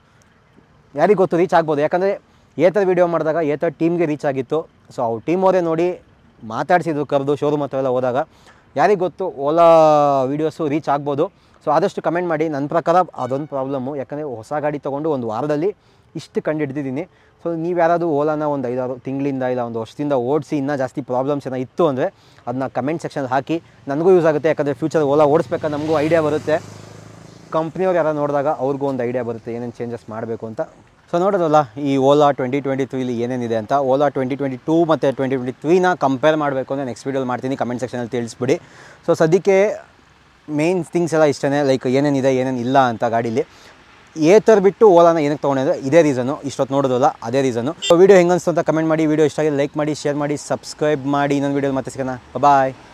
ಯಾರಿಗೆ ಗೊತ್ತು ರೀಚ್ ಆಗ್ಬೋದು ಯಾಕಂದರೆ ಏತರ ವೀಡಿಯೋ ಮಾಡಿದಾಗ ಏತರ ಟೀಮ್ಗೆ ರೀಚ್ ಆಗಿತ್ತು ಸೊ ಅವ್ರ ಟೀಮ್ ಅವರೇ ನೋಡಿ ಮಾತಾಡಿಸಿದ್ರು ಕರೆದು ಶೋರೂಮ್ ಹತ್ರ ಎಲ್ಲ ಹೋದಾಗ ಯಾರಿಗೆ ಗೊತ್ತು ಓಲಾ ವೀಡಿಯೋಸು ರೀಚ್ ಆಗ್ಬೋದು ಸೊ ಆದಷ್ಟು ಕಮೆಂಟ್ ಮಾಡಿ ನನ್ನ ಪ್ರಕಾರ ಅದೊಂದು ಪ್ರಾಬ್ಲಮ್ಮು ಯಾಕಂದರೆ ಹೊಸ ಗಾಡಿ ತೊಗೊಂಡು ಒಂದು ವಾರದಲ್ಲಿ ಇಷ್ಟು ಕಂಡು ಹಿಡ್ದಿದ್ದೀನಿ ಸೊ ನೀವು ಯಾರಾದರೂ ಓಲಾನ ಒಂದು ಐದಾರು ತಿಂಗಳಿಂದ ಇಲ್ಲ ಒಂದು ವರ್ಷದಿಂದ ಓಡಿಸಿ ಇನ್ನೂ ಜಾಸ್ತಿ ಪ್ರಾಬ್ಲಮ್ಸ್ ಏನೋ ಇತ್ತು ಅಂದರೆ ಅದನ್ನ ಕಮೆಂಟ್ ಸೆಕ್ಷನಲ್ಲಿ ಹಾಕಿ ನನಗೂ ಯೂಸ್ ಆಗುತ್ತೆ ಯಾಕಂದರೆ ಫ್ಯೂಚರ್ ಓಲಾ ಓಡಿಸ್ಬೇಕಾದ್ರೆ ನಮಗೂ ಐಡಿಯಾ ಬರುತ್ತೆ ಕಂಪ್ನಿಯವ್ರು ಯಾರು ನೋಡಿದಾಗ ಅವ್ರಿಗೂ ಒಂದು ಐಡಿಯಾ ಬರುತ್ತೆ ಏನೇನು ಚೇಂಜಸ್ ಮಾಡಬೇಕು ಅಂತ ಸೊ ನೋಡೋದಲ್ಲ ಈ ಓಲಾ ಟ್ವೆಂಟಿ ಟ್ವೆಂಟಿ ತ್ರೀಲಿ ಏನೇನಿದೆ ಅಂತ ಓಲಾ ಟ್ವೆಂಟಿ ಟ್ವೆಂಟಿ ಟೂ ಮತ್ತು ಟ್ವೆಂಟಿ ಟ್ವೆಂಟಿ ತ್ರೀನ ಕಂಪೇರ್ ಮಾಡಬೇಕು ಅಂದರೆ ನೆಕ್ಸ್ಟ್ ವೀಡಿಯೋಲಿ ಮಾಡ್ತೀನಿ ಕಮೆಂಟ್ ಸೆಕ್ಷನಲ್ಲಿ ತಿಳಿಸ್ಬಿಡಿ ಸೊ ಸದ್ಯಕ್ಕೆ ಮೇನ್ ಥಿಂಗ್ಸ್ ಎಲ್ಲ ಇಷ್ಟೇ ಲೈಕ್ ಏನೇನಿದೆ ಏನೇನು ಇಲ್ಲ ಅಂತ ಗಾಡೀಲಿ ಏತರ್ ಬಿಟ್ಟು ಓಲಾನ ಏನಕ್ಕೆ ತೊಗೊಂಡಿದ್ರೆ ಇದೇ ರೀಸನು ಇಷ್ಟೊತ್ತು ನೋಡೋದಲ್ಲ ಅದೇ ರೀಸನು ಸೊ ವೀಡಿಯೋ ಹೆಂಗನ್ಸ್ತು ಅಂತ ಕಮೆಂಟ್ ಮಾಡಿ ವೀಡಿಯೋ ಇಷ್ಟ ಆಗಿ ಲೈಕ್ ಮಾಡಿ ಶೇರ್ ಮಾಡಿ ಸಬ್ಸ್ಕ್ರೈಬ್ ಮಾಡಿ ಇನ್ನೊಂದು ವೀಡಿಯೋ ಮತ್ತೆ ಸಿಗೋಣ ಬಾಯ್